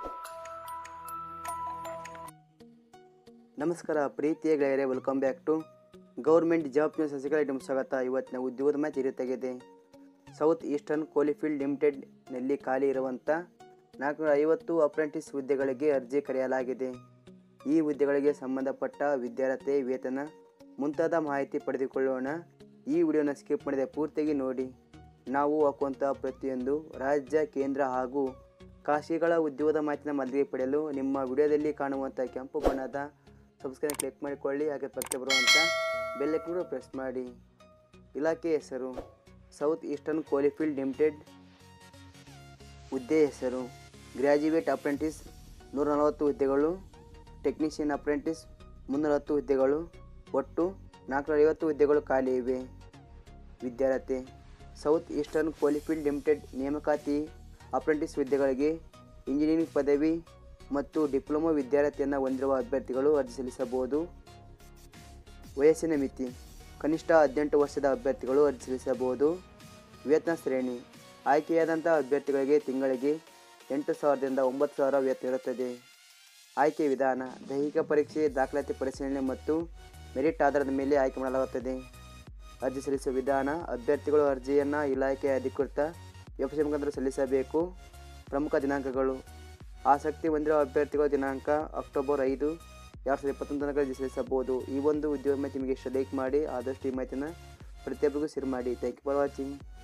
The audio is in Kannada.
ನಮಸ್ಕಾರ ಪ್ರೀತಿಯ ಗೆಳೆಯರೆ welcome back to government job news ಸಸಿಗಳ ನಿಮಗೆ ಸ್ವಾಗತ ಇವತ್ತಿನ ಉದ್ಯೋಗದ ಮಾಹಿತಿ ಇರುತ್ತಾಗಿದೆ ಸೌತ್ ಈಸ್ಟರ್ನ್ ಕೋಲಿಫೀಲ್ಡ್ ಲಿಮಿಟೆಡ್ನಲ್ಲಿ ಖಾಲಿ ಇರುವಂಥ ನಾಲ್ಕುನೂರ ಐವತ್ತು ಅಪ್ರೆಂಟಿಸ್ ಹುದ್ದೆಗಳಿಗೆ ಅರ್ಜಿ ಕರೆಯಲಾಗಿದೆ ಈ ಹುದ್ದೆಗಳಿಗೆ ಸಂಬಂಧಪಟ್ಟ ವಿದ್ಯಾರ್ಥಿ ವೇತನ ಮುಂತಾದ ಮಾಹಿತಿ ಪಡೆದುಕೊಳ್ಳೋಣ ಈ ವಿಡಿಯೋನ ಸ್ಕಿಪ್ ಮಾಡಿದೆ ಪೂರ್ತಿಯಾಗಿ ನೋಡಿ ನಾವು ಹಾಕುವಂಥ ಪ್ರತಿಯೊಂದು ರಾಜ್ಯ ಕೇಂದ್ರ ಹಾಗೂ ಖಾಸಗಿಗಳ ಉದ್ಯೋಗದ ಮಾಹಿತಿನ ಮೊದಲಿಗೆ ಪಡೆಯಲು ನಿಮ್ಮ ವಿಡಿಯೋದಲ್ಲಿ ಕಾಣುವಂಥ ಕೆಂಪು ಬಣ್ಣದ ಸಬ್ಸ್ಕ್ರೈಬ್ ಕ್ಲಿಕ್ ಮಾಡಿಕೊಳ್ಳಿ ಹಾಗೆ ಪಕ್ಕ ಬರುವಂಥ ಬೆಲ್ಲಕ್ಕೂ ಪ್ರೆಸ್ ಮಾಡಿ ಇಲಾಖೆ ಹೆಸರು ಸೌತ್ ಈಸ್ಟರ್ನ್ ಕೋಲಿಫೀಲ್ಡ್ ಲಿಮಿಟೆಡ್ ಹುದ್ದೆ ಹೆಸರು ಗ್ರ್ಯಾಜುಯೇಟ್ ಅಪ್ರೆಂಟಿಸ್ ನೂರ ನಲವತ್ತು ಹುದ್ದೆಗಳು ಟೆಕ್ನಿಷಿಯನ್ ಅಪ್ರೆಂಟಿಸ್ ಮುನ್ನೂರ ಹತ್ತು ಹುದ್ದೆಗಳು ಒಟ್ಟು ನಾಲ್ಕುನೂರ ಐವತ್ತು ಹುದ್ದೆಗಳು ಖಾಲಿ ಇವೆ ವಿದ್ಯಾರ್ಥಿ ಸೌತ್ ಈಸ್ಟರ್ನ್ ಕೋಲಿಫೀಲ್ಡ್ ಲಿಮಿಟೆಡ್ ನೇಮಕಾತಿ ಅಪ್ರೆಂಟಿಸ್ ಹುದ್ದೆಗಳಿಗೆ ಇಂಜಿನಿಯರಿಂಗ್ ಪದವಿ ಮತ್ತು ಡಿಪ್ಲೊಮಾ ವಿದ್ಯಾರ್ಥಿಯನ್ನು ಹೊಂದಿರುವ ಅಭ್ಯರ್ಥಿಗಳು ಅರ್ಜಿ ಸಲ್ಲಿಸಬಹುದು ವಯಸ್ಸಿನ ಮಿತಿ ಕನಿಷ್ಠ ಹದಿನೆಂಟು ವರ್ಷದ ಅಭ್ಯರ್ಥಿಗಳು ಅರ್ಜಿ ಸಲ್ಲಿಸಬಹುದು ವೇತನ ಶ್ರೇಣಿ ಆಯ್ಕೆಯಾದಂಥ ಅಭ್ಯರ್ಥಿಗಳಿಗೆ ತಿಂಗಳಿಗೆ ಎಂಟು ಸಾವಿರದಿಂದ ಒಂಬತ್ತು ಸಾವಿರ ವೇತನ ಇರುತ್ತದೆ ಆಯ್ಕೆ ವಿಧಾನ ದೈಹಿಕ ಪರೀಕ್ಷೆ ದಾಖಲಾತಿ ಪರಿಶೀಲನೆ ಮತ್ತು ಮೆರಿಟ್ ಆಧಾರದ ಮೇಲೆ ಆಯ್ಕೆ ಮಾಡಲಾಗುತ್ತದೆ ಅರ್ಜಿ ಸಲ್ಲಿಸುವ ವಿಧಾನ ಅಭ್ಯರ್ಥಿಗಳು ಅರ್ಜಿಯನ್ನು ಇಲಾಖೆಯ ಅಧಿಕೃತ ವೆಬ್ಸೈಟ್ ಮುಖಾಂತರ ಸಲ್ಲಿಸಬೇಕು ಪ್ರಮುಖ ದಿನಾಂಕಗಳು ಆಸಕ್ತಿ ಹೊಂದಿರುವ ಅಭ್ಯರ್ಥಿಗಳ ದಿನಾಂಕ ಅಕ್ಟೋಬರ್ ಐದು ಎರಡು ಸಾವಿರದ ಇಪ್ಪತ್ತೊಂದು ತನಕ ಅರ್ಜಿ ಸಲ್ಲಿಸಬಹುದು ಈ ಒಂದು ಉದ್ಯೋಗ ಮಾಹಿತಿ ನಿಮಗೆ ಇಷ್ಟ ಲೈಕ್ ಮಾಡಿ ಆದಷ್ಟು ಈ ಮಾಹಿತಿನ ಪ್ರತಿಯೊಬ್ಬರಿಗೂ ಶೇರ್ ಮಾಡಿ ಥ್ಯಾಂಕ್ ಯು ಫಾರ್ ವಾಚಿಂಗ್